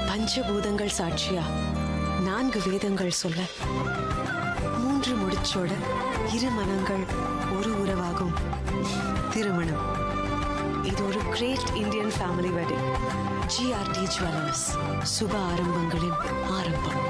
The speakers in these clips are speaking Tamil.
பஞ்சபூதங்கள் சாட்சியா நான்கு வேதங்கள் சொல்ல மூன்று முடிச்சோட இரு மனங்கள் ஒரு உறவாகும் திருமணம் இது ஒரு great Indian family wedding GRT jewellers சுப ஆரம்பங்களின் ஆரம்பம்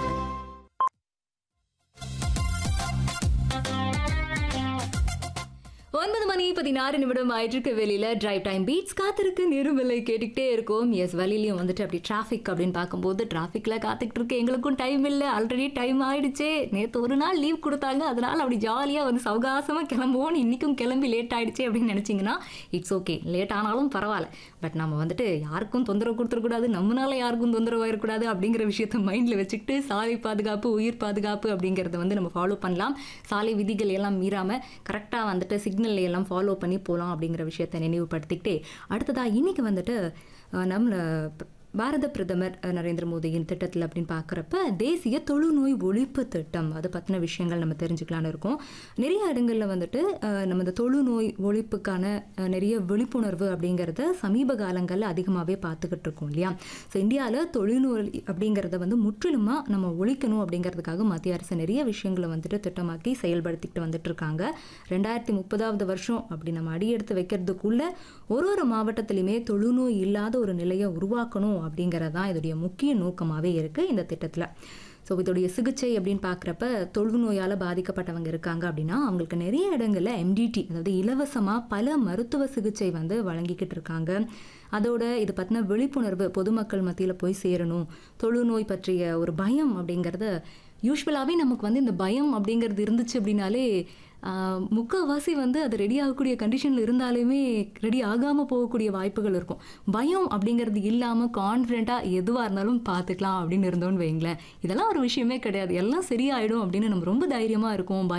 ஒன்பது மணி பதினாறு நிமிடம் ஆயிட்டு வெளியில டிரைவ் டைம் பீட்ஸ் காத்திருக்கு நிறுவலை கேட்டுக்கிட்டே இருக்கும் எஸ் வழியிலையும் வந்துட்டு அப்படி டிராஃபிக் அப்படின்னு பார்க்கும்போது டிராஃபிக்ல காத்துக்கிட்டு இருக்கு எங்களுக்கும் டைம் இல்லை ஆல்ரெடி டைம் ஆயிடுச்சே நேற்று ஒரு நாள் லீவ் கொடுத்தாங்க அதனால அப்படி ஜாலியாக வந்து சவகாசமா கிளம்புவோம் இன்னைக்கும் கிளம்பி லேட் ஆயிடுச்சு அப்படின்னு நினைச்சீங்கன்னா இட்ஸ் ஓகே லேட் ஆனாலும் பரவாயில்ல பட் நம்ம வந்துட்டு யாருக்கும் தொந்தரவு கொடுத்துடக்கூடாது நம்மளால யாருக்கும் தொந்தரவு ஆயிடக்கூடாது அப்படிங்கிற விஷயத்த மைண்டில் வச்சுக்கிட்டு சாலை பாதுகாப்பு உயிர் பாதுகாப்பு அப்படிங்கிறத வந்து நம்ம ஃபாலோ பண்ணலாம் சாலை விதிகள் எல்லாம் மீறாம கரெக்டாக வந்துட்டு சிக்னல் எல்லாம் ஃபாலோ பண்ணி போகலாம் அப்படிங்கிற விஷயத்தை நினைவுபடுத்திக்கிட்டே அடுத்ததாக இன்னைக்கு வந்துட்டு அஹ், நம்மள ப- பாரத பிரதமர் அஹ், நரேந்திர மோடியின் திட்டத்தில் அப்படின்னு பார்க்குறப்ப தேசிய தொழுநோய் ஒழிப்பு திட்டம் அதை பற்றின விஷயங்கள் நம்ம தெரிஞ்சுக்கலான்னு இருக்கோம் நிறைய இடங்களில் வந்துட்டு அஹ், நம்ம இந்த தொழுநோய் ஒழிப்புக்கான அஹ், நிறைய விழிப்புணர்வு அப்படிங்கிறத சமீப காலங்களில் அதிகமாகவே பார்த்துக்கிட்டு இருக்கோம் இல்லையா ஸோ இந்தியாவில் தொழுநோய் அப்படிங்கிறத வந்து முற்றிலுமாக நம்ம ஒழிக்கணும் அப்படிங்கிறதுக்காக மத்திய அரசு நிறைய விஷயங்களை வந்துட்டு திட்டமாக்கி செயல்படுத்திக்கிட்டு வந்துட்டு இருக்காங்க ரெண்டாயிரத்தி முப்பதாவது வருஷம் அப்படி நம்ம அடியெடுத்து வைக்கிறதுக்குள்ள ஒரு ஒரு மாவட்டத்திலையுமே தொழுநோய் இல்லாத ஒரு நிலையை உருவாக்கணும் அப்படிங்கிறது தான் இதோடைய முக்கிய நோக்கமாகவே இருக்குது இந்த திட்டத்தில் ஸோ இதோடைய சிகிச்சை அப்படின்னு பார்க்குறப்ப தொழுநோயால் பாதிக்கப்பட்டவங்க இருக்காங்க அப்படின்னா அவங்களுக்கு நிறைய இடங்களில் எம்டிடி அதாவது இலவசமாக பல மருத்துவ சிகிச்சை வந்து வழங்கிக்கிட்டு இருக்காங்க அதோட இது பற்றின விழிப்புணர்வு பொதுமக்கள் மத்தியில் போய் சேரணும் தொழுநோய் பற்றிய ஒரு பயம் அப்படிங்கிறத யூஸ்வலாகவே நமக்கு வந்து இந்த பயம் அப்படிங்கிறது இருந்துச்சு அப்படின்னாலே ஆஹ், முக்கால்வாசி வந்து அது ரெடி ஆகக்கூடிய கண்டிஷனில் இருந்தாலுமே ரெடி ஆகாமல் போகக்கூடிய வாய்ப்புகள் இருக்கும் பயம் அப்படிங்கிறது இல்லாமல் கான்ஃபிடென்ட்டாக எதுவாக இருந்தாலும் பார்த்துக்கலாம் அப்படின்னு இருந்தோன்னு வைங்களேன் இதெல்லாம் ஒரு விஷயமே கிடையாது எல்லாம் சரியாயிடும் அப்படின்னு நம்ம ரொம்ப தைரியமாக இருக்கும்